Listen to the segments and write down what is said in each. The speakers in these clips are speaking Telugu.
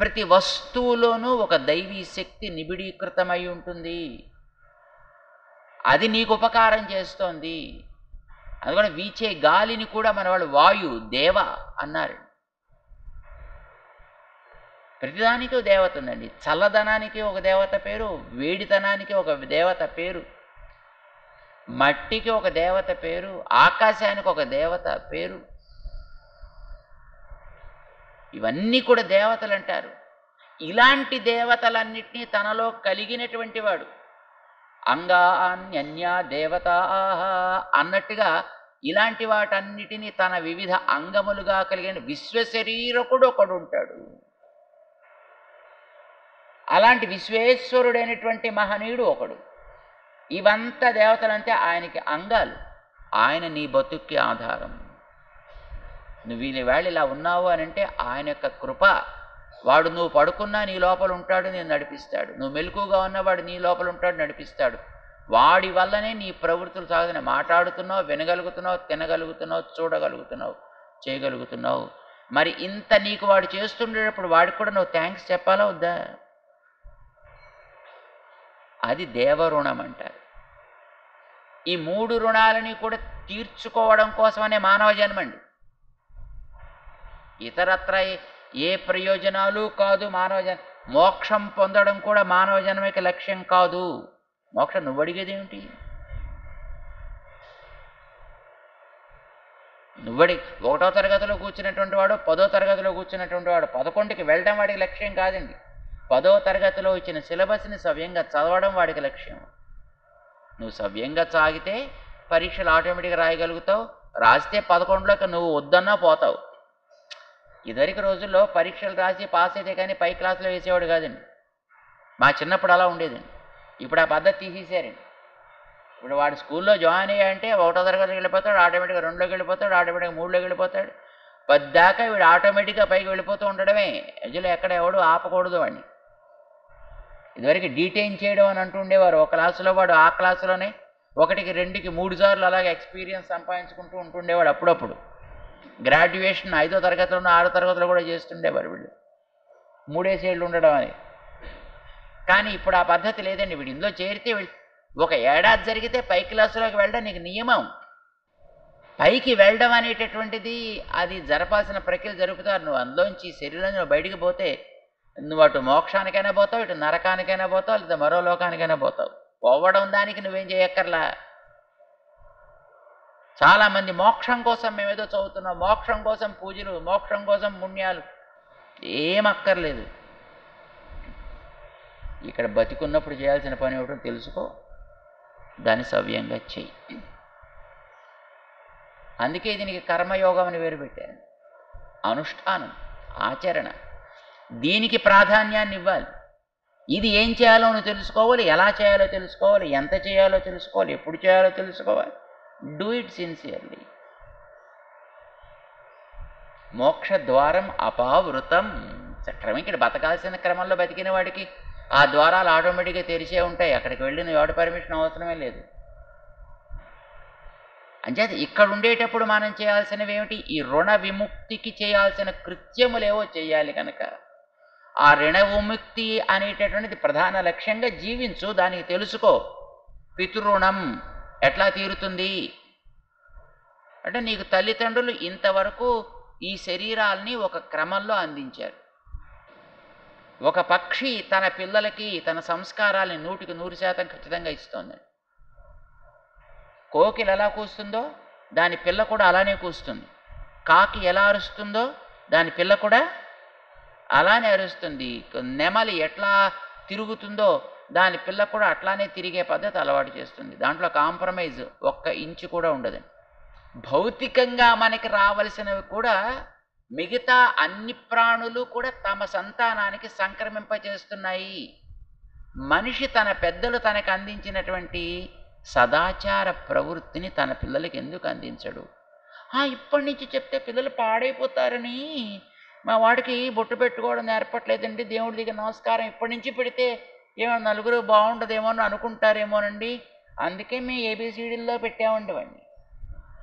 ప్రతి వస్తువులోనూ ఒక దైవీ శక్తి నిబిడీకృతమై ఉంటుంది అది నీకు ఉపకారం చేస్తోంది అందుకని వీచే గాలిని కూడా మన వాళ్ళు వాయు దేవ అన్నారు ప్రతిదానికి ఒక దేవత ఉందండి చల్లదనానికి ఒక దేవత పేరు వేడితనానికి ఒక దేవత పేరు మట్టికి ఒక దేవత పేరు ఆకాశానికి ఒక దేవత పేరు ఇవన్నీ కూడా దేవతలు అంటారు ఇలాంటి దేవతలన్నిటినీ తనలో కలిగినటువంటి వాడు అంగాన్యన్య దేవత అన్నట్టుగా ఇలాంటి వాటన్నిటినీ తన వివిధ అంగములుగా కలిగిన విశ్వశరీరకుడు ఒకడు ఉంటాడు అలాంటి విశ్వేశ్వరుడైనటువంటి మహనీయుడు ఒకడు ఇవంతా దేవతలంటే ఆయనకి అంగాలు ఆయన నీ బతుక్కి ఆధారం నువ్వు ఈ వేళ ఇలా ఉన్నావు అని అంటే ఆయన యొక్క కృప వాడు నువ్వు పడుకున్నా నీ లోపల ఉంటాడు నేను నడిపిస్తాడు నువ్వు మెలకుగా ఉన్నవాడు నీ లోపల ఉంటాడు నడిపిస్తాడు వాడి వల్లనే నీ ప్రవృత్తులు సాగుతున్నాయి మాట్లాడుతున్నావు వినగలుగుతున్నావు తినగలుగుతున్నావు చూడగలుగుతున్నావు చేయగలుగుతున్నావు మరి ఇంత నీకు వాడు చేస్తుండేటప్పుడు వాడికి కూడా నువ్వు థ్యాంక్స్ చెప్పాలా వద్దా అది దేవరుణం అంటారు ఈ మూడు రుణాలని కూడా తీర్చుకోవడం కోసమనే మానవ జన్మండి ఇతరత్ర ఏ ప్రయోజనాలు కాదు మానవ జన్ మోక్షం పొందడం కూడా మానవ జన్మకి లక్ష్యం కాదు మోక్షం నువ్వు అడిగేది ఏమిటి నువ్వడి ఒకటో తరగతిలో కూర్చున్నటువంటి వాడు పదో తరగతిలో కూర్చున్నటువంటి వాడు పదకొండుకి వెళ్ళడం వాడికి లక్ష్యం కాదండి పదో తరగతిలో ఇచ్చిన సిలబస్ని సవ్యంగా చదవడం వాడికి లక్ష్యం నువ్వు సవ్యంగా సాగితే పరీక్షలు ఆటోమేటిక్గా రాయగలుగుతావు రాస్తే పదకొండులోకి నువ్వు వద్దన్నా పోతావు ఇదివరకు రోజుల్లో పరీక్షలు రాసి పాస్ అయితే కానీ పై క్లాసులో వేసేవాడు కాదండి మా చిన్నప్పుడు అలా ఉండేదండి ఇప్పుడు ఆ పద్ధతి తీసేశారండి ఇప్పుడు వాడు స్కూల్లో జాయిన్ అయ్యాయంటే ఒకటో తరగతికి వెళ్ళిపోతాడు ఆటోమేటిక్గా రెండులోకి వెళ్ళిపోతాడు ఆటోమేటిక్గా మూడులోకి వెళ్ళిపోతాడు పద్దాకా వీడు ఆటోమేటిక్గా పైకి వెళ్ళిపోతూ ఉండడమే మధ్యలో ఎక్కడ ఎవడు ఆపకూడదు వాడిని ఇదివరకు డీటైన్ చేయడం అని అంటుండేవారు ఒక క్లాసులో వాడు ఆ క్లాసులోనే ఒకటికి రెండుకి మూడు సార్లు అలాగే ఎక్స్పీరియన్స్ సంపాదించుకుంటూ ఉంటుండేవాడు అప్పుడప్పుడు గ్రాడ్యుయేషన్ ఐదో తరగతిలోనూ ఆరో తరగతిలో కూడా చేస్తుండేవారు వీళ్ళు మూడేసేళ్ళు ఉండడం అని కానీ ఇప్పుడు ఆ పద్ధతి లేదండి వీడు ఇందులో చేరితే వీళ్ళు ఒక ఏడాది జరిగితే పై క్లాసులోకి వెళ్ళడం నీకు నియమం పైకి వెళ్ళడం అనేటటువంటిది అది జరపాల్సిన ప్రక్రియ జరుపుతారు నువ్వు అందులోంచి ఈ శరీరం నువ్వు బయటికి పోతే నువ్వు అటు మోక్షానికైనా పోతావు ఇటు నరకానికైనా పోతావు లేదా మరో లోకానికైనా పోతావు పోవడం దానికి నువ్వేం చేయక్కర్లా చాలామంది మోక్షం కోసం మేమేదో చదువుతున్నాం మోక్షం కోసం పూజలు మోక్షం కోసం పుణ్యాలు ఏం అక్కర్లేదు ఇక్కడ బతికున్నప్పుడు చేయాల్సిన పని ఏమిటో తెలుసుకో దాన్ని సవ్యంగా చెయ్యి అందుకే దీనికి కర్మయోగం అని పేరు పెట్టారు అనుష్ఠానం ఆచరణ దీనికి ప్రాధాన్యాన్ని ఇవ్వాలి ఇది ఏం చేయాలో నువ్వు తెలుసుకోవాలి ఎలా చేయాలో తెలుసుకోవాలి ఎంత చేయాలో తెలుసుకోవాలి ఎప్పుడు చేయాలో తెలుసుకోవాలి డూ ఇట్ సిన్సియర్లీ మోక్ష ద్వారం అపావృతం క్రమం ఇక్కడ బతకాల్సిన క్రమంలో బతికిన వాడికి ఆ ద్వారాలు ఆటోమేటిక్గా తెరిచే ఉంటాయి అక్కడికి వెళ్ళిన ఎవడి పర్మిషన్ అవసరమే లేదు అంచేత ఇక్కడ ఉండేటప్పుడు మనం చేయాల్సినవి ఏమిటి ఈ రుణ విముక్తికి చేయాల్సిన కృత్యములేవో చేయాలి కనుక ఆ రుణ విముక్తి అనేటటువంటిది ప్రధాన లక్ష్యంగా జీవించు దానికి తెలుసుకో పితృణం ఎట్లా తీరుతుంది అంటే నీకు తల్లిదండ్రులు ఇంతవరకు ఈ శరీరాల్ని ఒక క్రమంలో అందించారు ఒక పక్షి తన పిల్లలకి తన సంస్కారాల్ని నూటికి నూరు శాతం ఖచ్చితంగా ఇస్తోంది కోకిలు ఎలా కూస్తుందో దాని పిల్ల కూడా అలానే కూస్తుంది కాకి ఎలా అరుస్తుందో దాని పిల్ల కూడా అలానే అరుస్తుంది నెమలి ఎట్లా తిరుగుతుందో దాని పిల్ల కూడా అట్లానే తిరిగే పద్ధతి అలవాటు చేస్తుంది దాంట్లో కాంప్రమైజ్ ఒక్క ఇంచు కూడా ఉండదు భౌతికంగా మనకి రావలసినవి కూడా మిగతా అన్ని ప్రాణులు కూడా తమ సంతానానికి సంక్రమింపచేస్తున్నాయి మనిషి తన పెద్దలు తనకు అందించినటువంటి సదాచార ప్రవృత్తిని తన పిల్లలకి ఎందుకు అందించడు "ఆ, ఇప్పటి నుంచి చెప్తే పిల్లలు పాడైపోతారని మా వాడికి బొట్టు పెట్టుకోవడం నేర్పట్లేదండి దేవుడి దగ్గర నమస్కారం ఇప్పటి నుంచి పెడితే ఏమో నలుగురు బాగుంటుందేమో అని అనుకుంటారేమోనండి అందుకే మేము ఏబిసిడీల్లో పెట్టామండి వాడిని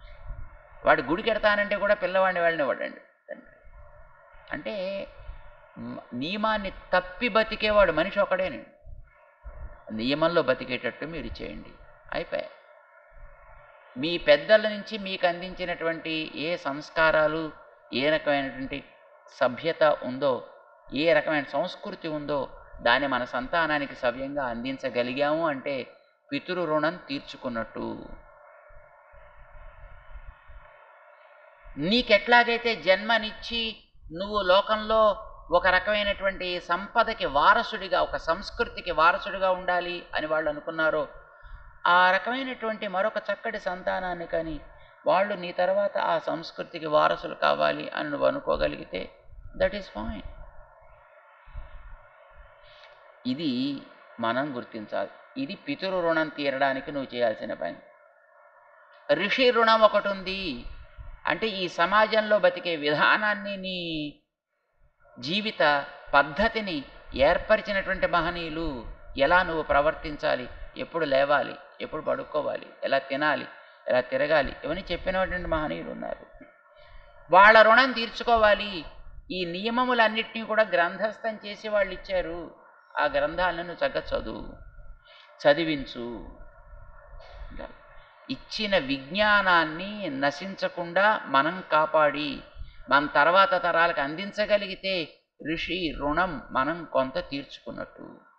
వాడు గుడికి ఎడతానంటే కూడా పిల్లవాడిని వెళ్ళనివ్వడండి తండ్రి అంటే మ- నియమాన్ని తప్పి బతికేవాడు మనిషి ఒకడేనండి నియమంలో బతికేటట్టు మీరు చేయండి అయిపోయా మీ పెద్దల నుంచి మీకు అందించినటువంటి ఏ సంస్కారాలు ఏ రకమైనటువంటి సభ్యత ఉందో ఏ రకమైన సంస్కృతి ఉందో దాన్ని మన సంతానానికి సవ్యంగా అందించగలిగాము అంటే పితృ రుణం తీర్చుకున్నట్టు నీకెట్లాగైతే జన్మనిచ్చి నువ్వు లోకంలో ఒక రకమైనటువంటి సంపదకి వారసుడిగా ఒక సంస్కృతికి వారసుడిగా ఉండాలి అని వాళ్ళు అనుకున్నారో ఆ రకమైనటువంటి మరొక చక్కటి సంతానాన్ని కానీ వాళ్ళు నీ తర్వాత ఆ సంస్కృతికి వారసులు కావాలి అని నువ్వు అనుకోగలిగితే దట్ ఈస్ ఫైన్ ఇది మనం గుర్తించాలి ఇది పితృ రుణం తీరడానికి నువ్వు చేయాల్సిన పని ఋషి రుణం ఒకటి ఉంది అంటే ఈ సమాజంలో బతికే విధానాన్ని నీ జీవిత పద్ధతిని ఏర్పరిచినటువంటి మహనీయులు ఎలా నువ్వు ప్రవర్తించాలి ఎప్పుడు లేవాలి ఎప్పుడు పడుకోవాలి ఎలా తినాలి ఎలా తిరగాలి ఇవన్నీ చెప్పినటువంటి మహనీయులు ఉన్నారు వాళ్ళ రుణం తీర్చుకోవాలి ఈ నియమములన్నిటినీ కూడా గ్రంథస్థం చేసి వాళ్ళు ఇచ్చారు ఆ గ్రంథాలను నువ్వు చక్కగా చదువు చదివించు ఇచ్చిన విజ్ఞానాన్ని నశించకుండా మనం కాపాడి మన తర్వాత తరాలకు అందించగలిగితే ఋషి రుణం మనం కొంత తీర్చుకున్నట్టు